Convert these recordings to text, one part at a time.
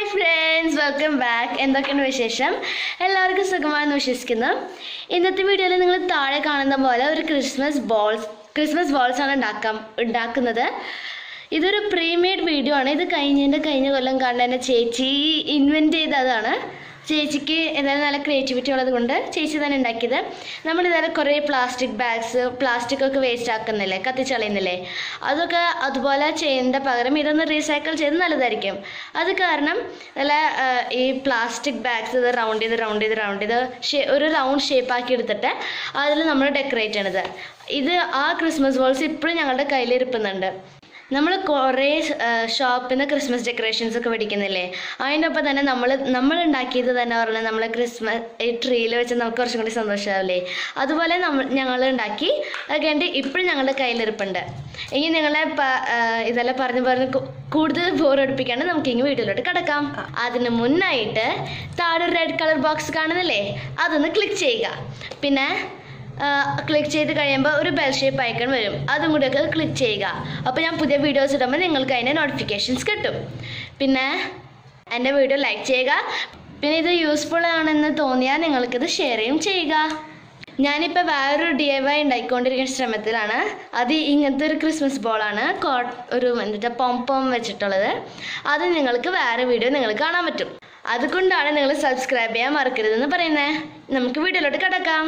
friends welcome back എന്തൊക്കെയാണ് വിശേഷം എല്ലാവർക്കും സുഖമാണെന്ന് വിശ്വസിക്കുന്നു ഇന്നത്തെ വീഡിയോയിൽ നിങ്ങൾ താഴെ കാണുന്ന പോലെ ഒരു ക്രിസ്മസ് ബോൾസ് ക്രിസ്മസ് ബോൾസ് ആണ് ഉണ്ടാക്കാം ഉണ്ടാക്കുന്നത് ഇതൊരു പ്രീമെയ്ഡ് വീഡിയോ ആണ് ഇത് കഴിഞ്ഞതിൻ്റെ കഴിഞ്ഞ കൊല്ലം കണ്ട എൻ്റെ ചേച്ചി ഇൻവെൻറ്റ് ചെയ്തതാണ് ചേച്ചിക്ക് എന്തായാലും നല്ല ക്രിയേറ്റിവിറ്റി ഉള്ളത് കൊണ്ട് ചേച്ചി തന്നെ ഉണ്ടാക്കിയത് നമ്മൾ ഇതുവരെ കുറേ പ്ലാസ്റ്റിക് ബാഗ്സ് പ്ലാസ്റ്റിക് ഒക്കെ വേസ്റ്റ് ആക്കുന്നില്ലേ കത്തിച്ചളയുന്നില്ലേ അതൊക്കെ അതുപോലെ ചെയ്യുന്നതിൻ്റെ പകരം ഇതൊന്ന് റീസൈക്കിൾ ചെയ്ത് നല്ലതായിരിക്കും അത് കാരണം നല്ല ആ, ഈ പ്ലാസ്റ്റിക് ബാഗ്സ് ഇത് റൗണ്ട് ചെയ്ത് റൗണ്ട് ചെയ്ത് റൗണ്ട് ചെയ്ത് ഷേ ഒരു റൗണ്ട് ഷേപ്പ് ആക്കി എടുത്തിട്ട് അതിൽ നമ്മൾ ഡെക്കറേറ്റ് ചെയ്യണത് ഇത് ആ ക്രിസ്മസ് ബോൾസ് ഇപ്പോഴും ഞങ്ങളുടെ കയ്യിൽ ഇരിപ്പുന്നുണ്ട് നമ്മൾ കുറേ ഷോപ്പിൽ നിന്ന് ക്രിസ്മസ് ഡെക്കറേഷൻസ് ഒക്കെ മേടിക്കുന്നില്ലേ അതിൻ്റെ ഒപ്പം തന്നെ നമ്മൾ നമ്മൾ ഉണ്ടാക്കിയത് തന്നെ പറഞ്ഞാൽ നമ്മൾ ക്രിസ്മസ് ഈ ട്രീയിൽ വെച്ച് നമുക്ക് കുറച്ചും കൂടി സന്തോഷമാവില്ലേ അതുപോലെ നമ്മൾ ഞങ്ങൾ ഉണ്ടാക്കി അതൊക്കെ ഉണ്ട് ഇപ്പോഴും ഞങ്ങളുടെ കയ്യിലിരിപ്പുണ്ട് ഇനി നിങ്ങളെ പ- ആ, ഇതെല്ലാം പറഞ്ഞ് പറഞ്ഞ് കു- കൂടുതൽ ബോർ അടുപ്പിക്കാണ്ട് നമുക്ക് ഇനി വീഡിയോയിലോട്ട് കിടക്കാം അതിന് മുന്നായിട്ട് താഴെ ഒരു റെഡ് കളർ ബോക്സ് കാണുന്നില്ലേ അതൊന്ന് ക്ലിക്ക് ചെയ്യുക പിന്നെ ക്ലിക്ക് ചെയ്ത് കഴിയുമ്പോൾ ഒരു ബെൽ ഷേപ്പ് ഐക്കൺ വരും അതും കൂടിയൊക്കെ ക്ലിക്ക് ചെയ്യുക അപ്പോൾ ഞാൻ പുതിയ വീഡിയോസ് ഇടുമ്പോൾ നിങ്ങൾക്ക് അതിൻ്റെ നോട്ടിഫിക്കേഷൻസ് കിട്ടും പിന്നെ എൻ്റെ വീഡിയോ ലൈക്ക് ചെയ്യുക പിന്നെ ഇത് യൂസ്ഫുൾ ആണെന്ന് തോന്നിയാൽ നിങ്ങൾക്കിത് ഷെയർ ചെയ്യും ചെയ്യുക ഞാനിപ്പോൾ വേറൊരു ഡി ഐ വൈ ഉണ്ടാക്കിക്കൊണ്ടിരിക്കുന്ന ശ്രമത്തിലാണ് അത് ഇങ്ങനത്തെ ഒരു ക്രിസ്മസ് ബോളാണ് കോ ഒരു എന്താ പോംപോം വെച്ചിട്ടുള്ളത് അത് നിങ്ങൾക്ക് വേറെ വീഡിയോ നിങ്ങൾക്ക് കാണാൻ പറ്റും അതുകൊണ്ടാണ് നിങ്ങൾ സബ്സ്ക്രൈബ് ചെയ്യാൻ മറക്കരുതെന്ന് പറയുന്നത് നമുക്ക് വീഡിയോയിലോട്ട് കിടക്കാം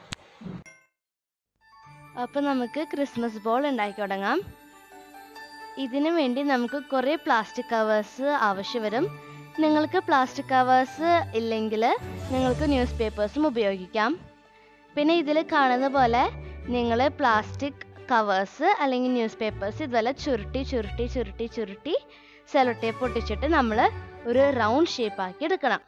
അപ്പോൾ നമുക്ക് ക്രിസ്മസ് ബോൾ ഉണ്ടാക്കി തുടങ്ങാം ഇതിനു വേണ്ടി നമുക്ക് കുറേ പ്ലാസ്റ്റിക് കവേഴ്സ് ആവശ്യം വരും നിങ്ങൾക്ക് പ്ലാസ്റ്റിക് കവേഴ്സ് ഇല്ലെങ്കിൽ നിങ്ങൾക്ക് ന്യൂസ് പേപ്പേഴ്സും ഉപയോഗിക്കാം പിന്നെ ഇതിൽ കാണുന്ന പോലെ നിങ്ങൾ പ്ലാസ്റ്റിക് കവേഴ്സ് അല്ലെങ്കിൽ ന്യൂസ് പേപ്പേഴ്സ് ഇതുപോലെ ചുരുട്ടി ചുരുട്ടി ചുരുട്ടി ചുരുട്ടി സെലോ ടേപ്പ് ഒട്ടിച്ചിട്ട് നമ്മൾ ഒരു റൗണ്ട് ഷേപ്പ് ആക്കി എടുക്കണം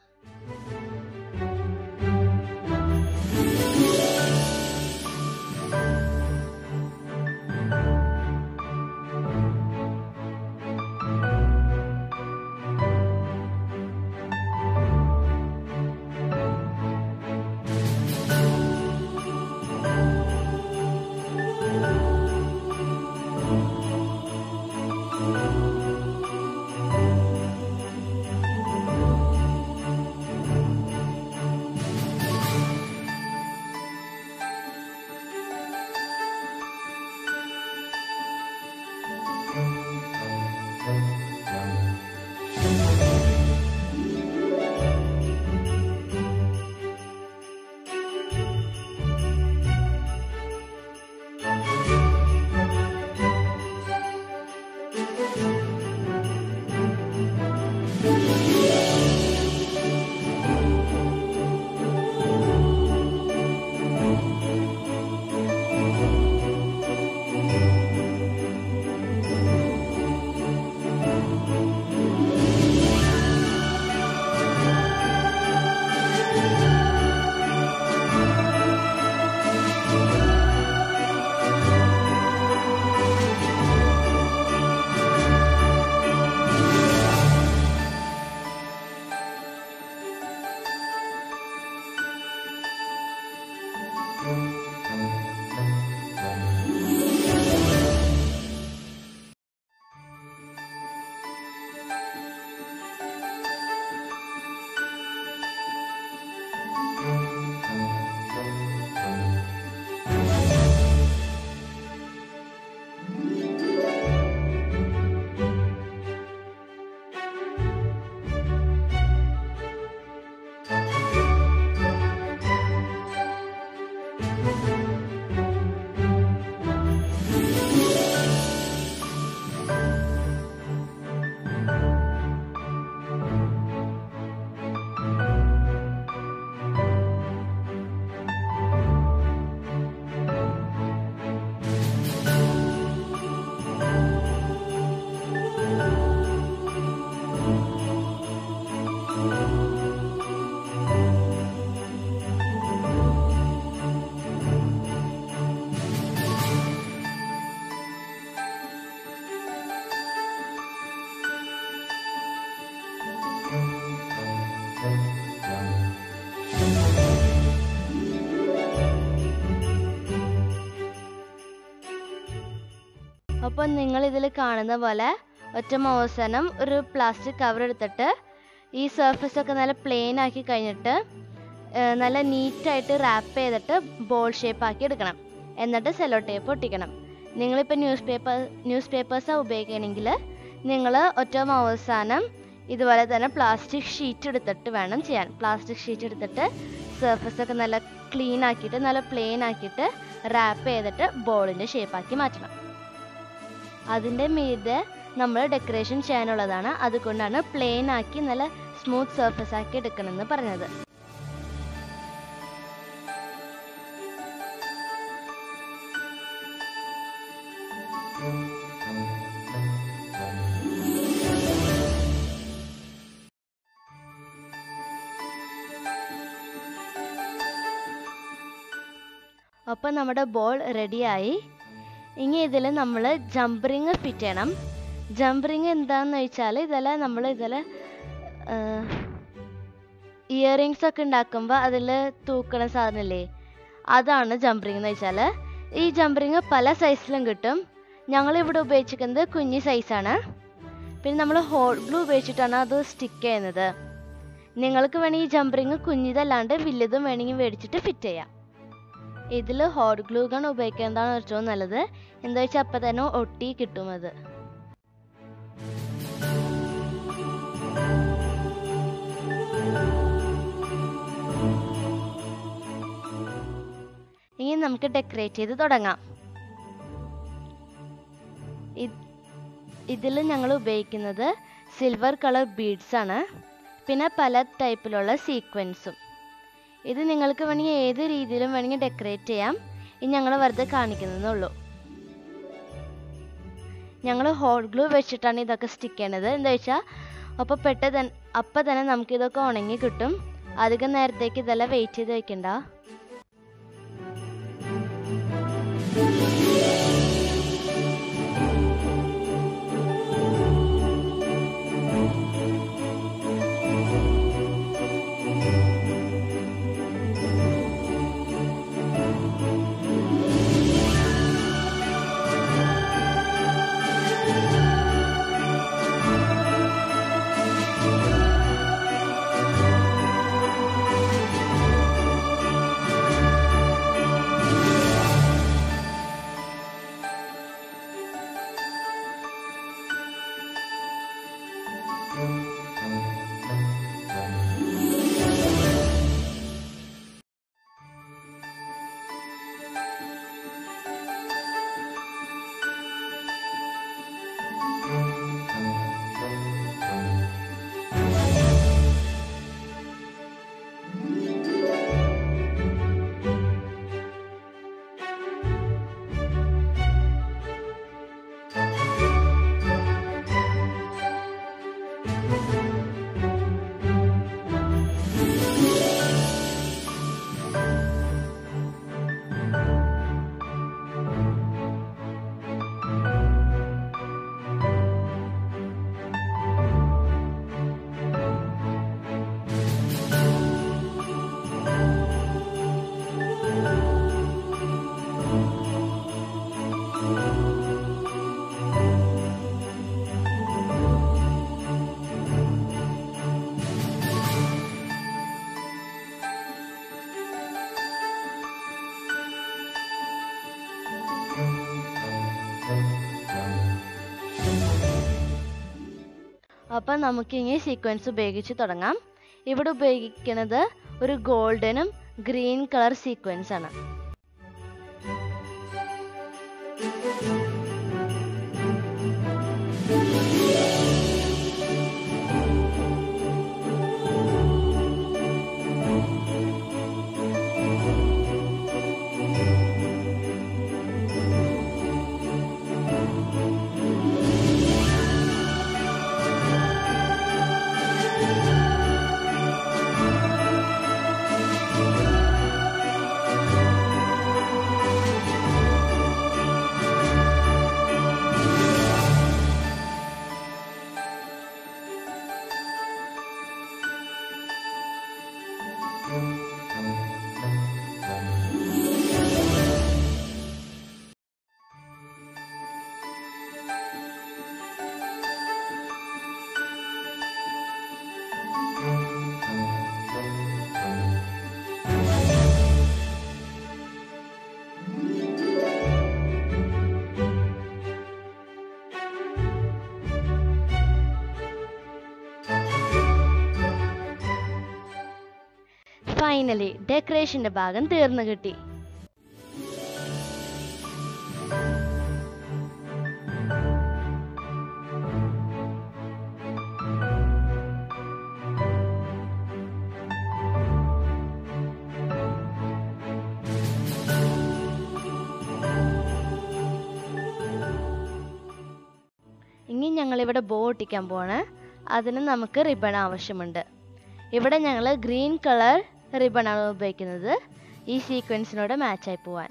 അപ്പോൾ നിങ്ങൾ ഇതിൽ കാണുന്ന പോലെ ഒറ്റ അവസാനം ഒരു പ്ലാസ്റ്റിക് കവർ എടുത്തിട്ട് ഈ സർഫസ് ഒക്കെ നല്ല പ്ലെയിൻ ആക്കി കഴിഞ്ഞിട്ട് ഏഹ്, നല്ല നീറ്റായിട്ട് റാപ്പ് ചെയ്തിട്ട് ബോൾ ഷേപ്പ് ആക്കി എടുക്കണം എന്നിട്ട് സെലോ ടേപ്പ് ഒട്ടിക്കണം നിങ്ങളിപ്പോൾ ന്യൂസ് പേപ്പർ ന്യൂസ് പേപ്പേഴ്സാണ് ഉപയോഗിക്കുകയാണെങ്കിൽ നിങ്ങൾ ഏറ്റവും അവസാനം ഇതുപോലെ തന്നെ പ്ലാസ്റ്റിക് ഷീറ്റ് എടുത്തിട്ട് വേണം ചെയ്യാൻ പ്ലാസ്റ്റിക് ഷീറ്റ് എടുത്തിട്ട് സർഫസ് ഒക്കെ നല്ല ക്ലീൻ ആക്കിയിട്ട് നല്ല പ്ലെയിൻ ആക്കിയിട്ട് റാപ്പ് ചെയ്തിട്ട് ബോളിൻ്റെ ഷേപ്പാക്കി മാറ്റണം അതിൻ്റെ മീതെ നമ്മൾ ഡെക്കറേഷൻ ചെയ്യാനുള്ളതാണ് അതുകൊണ്ടാണ് പ്ലെയിൻ ആക്കി നല്ല സ്മൂത്ത് സർഫസ് ആക്കി എടുക്കണമെന്ന് പറഞ്ഞത് അപ്പോൾ നമ്മുടെ ബോൾ റെഡിയായി ഇനി ഇതിൽ നമ്മൾ ജമ്പ് റിങ് ഫിറ്റ് ചെയ്യണം ജമ്പ് റിങ് എന്താണെന്ന് വെച്ചാൽ ഇതെല്ലാം നമ്മൾ ഇതിൽ ഇയറിങ്സ് ഒക്കെ ഉണ്ടാക്കുമ്പോൾ അതിൽ തൂക്കണ സാധനമില്ലേ അതാണ് ജമ്പ് റിങ് എന്ന് വെച്ചാൽ ഈ ജമ്പ് റിങ് പല സൈസിലും കിട്ടും ഞങ്ങളിവിടെ ഉപയോഗിച്ചിരിക്കുന്നത് കുഞ്ഞി സൈസാണ് പിന്നെ നമ്മൾ ഹോട്ട് ഗ്ലൂ ഉപയോഗിച്ചിട്ടാണ് അത് സ്റ്റിക്ക് ചെയ്യുന്നത് നിങ്ങൾക്ക് വേണമെങ്കിൽ ഈ ജമ്പ് റിങ് കുഞ്ഞിതല്ലാണ്ട് വലുതും വേണമെങ്കിൽ മേടിച്ചിട്ട് ഫിറ്റ് ചെയ്യാം ഇതിൽ ഹോട്ട് ഗ്ലൂ ഗൺ ഉപയോഗിക്കുന്നതാണ് ഏറ്റവും നല്ലത് എന്താ വെച്ചാൽ അപ്പം തന്നെ ഒട്ടി കിട്ടും അത് ഇനി നമുക്ക് ഡെക്കറേറ്റ് ചെയ്ത് തുടങ്ങാം ഇതിൽ ഞങ്ങൾ ഉപയോഗിക്കുന്നത് സിൽവർ കളർ ബീഡ്സ് ആണ് പിന്നെ പല ടൈപ്പിലുള്ള സീക്വൻസും ഇത് നിങ്ങൾക്ക് വേണമെങ്കിൽ ഏത് രീതിയിലും വേണമെങ്കിൽ ഡെക്കറേറ്റ് ചെയ്യാം ഇത് ഞങ്ങൾ വെറുതെ കാണിക്കുന്നതെന്നുള്ളൂ ഞങ്ങൾ ഹോട്ട് ഗ്ലൂ വെച്ചിട്ടാണ് ഇതൊക്കെ സ്റ്റിക്ക് ചെയ്യണത് എന്താ വെച്ചാൽ അപ്പോൾ പെട്ടെന്ന് അപ്പം തന്നെ നമുക്ക് ഇതൊക്കെ ഉണങ്ങി കിട്ടും അധികം നേരത്തേക്ക് ഇതെല്ലാം വെയിറ്റ് ചെയ്ത് വെക്കണ്ട അപ്പം നമുക്കിനി സീക്വൻസ് ഉപയോഗിച്ച് തുടങ്ങാം ഇവിടെ ഉപയോഗിക്കുന്നത് ഒരു ഗോൾഡനും ഗ്രീൻ കളർ സീക്വൻസ് ആണ് ഫൈനലി ഡെക്കറേഷൻ്റെ ഭാഗം തീർന്നു കിട്ടി ഇനി ഞങ്ങളിവിടെ ബോ ഒട്ടിക്കാൻ പോവാണ് അതിന് നമുക്ക് റിബൺ ആവശ്യമുണ്ട് ഇവിടെ ഞങ്ങൾ ഗ്രീൻ കളർ റിബണാണ് ഉപയോഗിക്കുന്നത് ഈ സീക്വൻസിനോട് മാച്ചായി പോവാൻ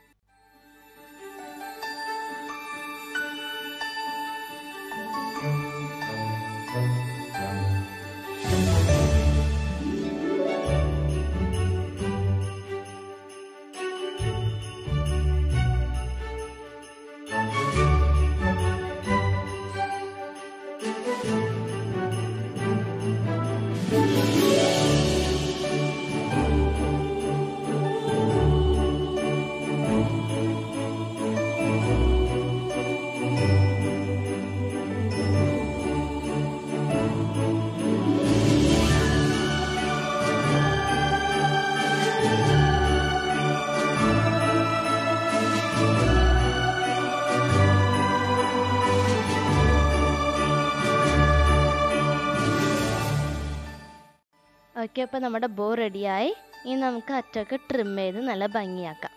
ഓക്കെ അപ്പോൾ നമ്മുടെ ബോ റെഡിയായി ഇനി നമുക്ക് അറ്റൊക്കെ ട്രിം ചെയ്ത് നല്ല ഭംഗിയാക്കാം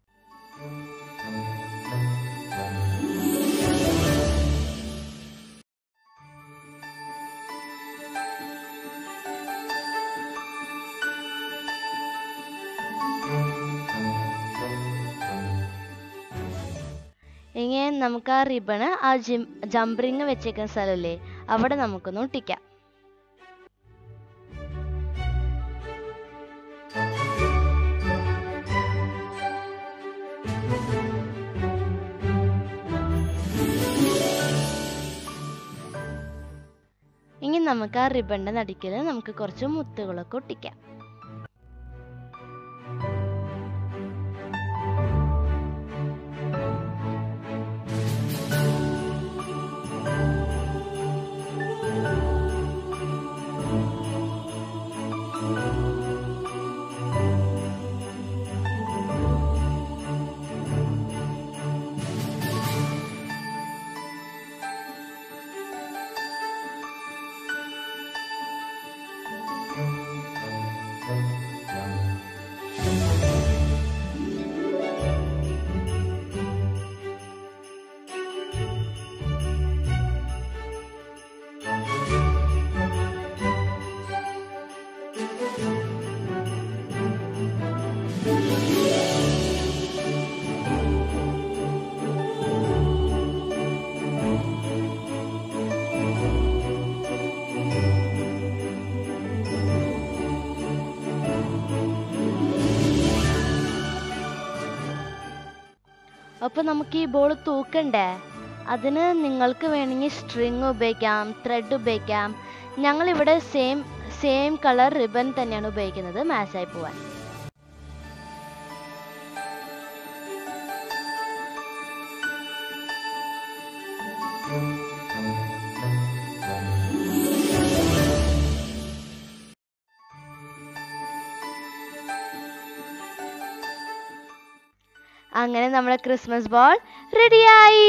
ഇങ്ങനെ നമുക്ക് ആ റിബണ് ആ ജിം ജംപറിങ് വെച്ചേക്കുന്ന സ്ഥലമില്ലേ അവിടെ നമുക്കൊന്ന് ഒട്ടിക്കാം ഇനി നമുക്ക് ആ റിബണിന്റെ നടുക്കിൽ നമുക്ക് കുറച്ച് മുത്തുകളൊക്കെ ഒട്ടിക്കാം അപ്പോൾ നമുക്ക് ഈ ബോൾ തൂക്കണ്ടേ അതിന് നിങ്ങൾക്ക് വേണമെങ്കിൽ സ്ട്രിങ് ഉപയോഗിക്കാം ത്രെഡ് ഉപയോഗിക്കാം ഞങ്ങളിവിടെ സെയിം സെയിം കളർ റിബൺ തന്നെയാണ് ഉപയോഗിക്കുന്നത് മാച്ചായി പോവാൻ അങ്ങനെ നമ്മുടെ ക്രിസ്മസ് ബോൾ റെഡിയായി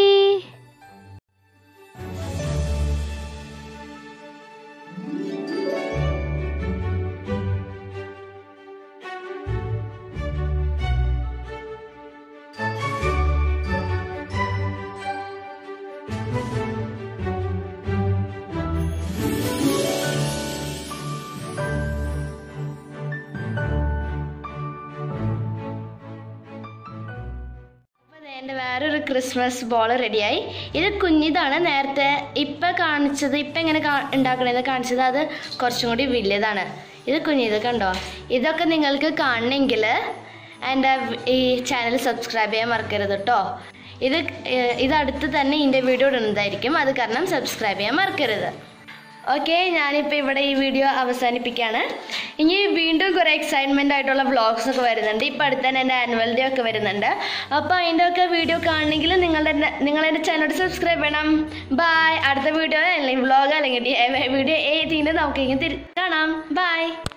എൻ്റെ വേറൊരു ക്രിസ്മസ് ബോൾ റെഡിയായി ഇത് കുഞ്ഞിതാണ് നേരത്തെ ഇപ്പം കാണിച്ചത് ഇപ്പം എങ്ങനെ കാ- ഉണ്ടാക്കണേന്ന് കാണിച്ചത് അത് കുറച്ചും കൂടി വലിയതാണ് ഇത് കുഞ്ഞിത് കണ്ടോ ഇതൊക്കെ നിങ്ങൾക്ക് കാണണമെങ്കിൽ എൻ്റെ ഈ ചാനൽ സബ്സ്ക്രൈബ് ചെയ്യാൻ മറക്കരുത് കേട്ടോ ഇത് ഏഹ്, ഇത് അടുത്ത് തന്നെ ഇതിൻ്റെ വീഡിയോ ഇടുന്നതായിരിക്കും അത് കാരണം സബ്സ്ക്രൈബ് ചെയ്യാൻ മറക്കരുത് ഓക്കെ ഞാനിപ്പോൾ ഇവിടെ ഈ വീഡിയോ അവസാനിപ്പിക്കുകയാണ് ഇനി വീണ്ടും കുറേ എക്സൈറ്റ്മെൻ്റ് ആയിട്ടുള്ള വ്ളോഗ്സ് ഒക്കെ വരുന്നുണ്ട് ഇപ്പം അടുത്ത് തന്നെ എൻ്റെ ആനുവൽ ഡേ ഒക്കെ വരുന്നുണ്ട് അപ്പോൾ അതിൻ്റെ ഒക്കെ വീഡിയോ കാണണമെങ്കിൽ നിങ്ങളുടെ നിങ്ങൾ എൻ്റെ ചാനലോട് സബ്സ്ക്രൈബ് ചെയ്യണം ബായ് അടുത്ത വീഡിയോ അല്ലെങ്കിൽ വ്ളോഗ് അല്ലെങ്കിൽ വീഡിയോ ഏതിന് നമുക്ക് ഇങ്ങനെ തിരി കാണാം ബായ്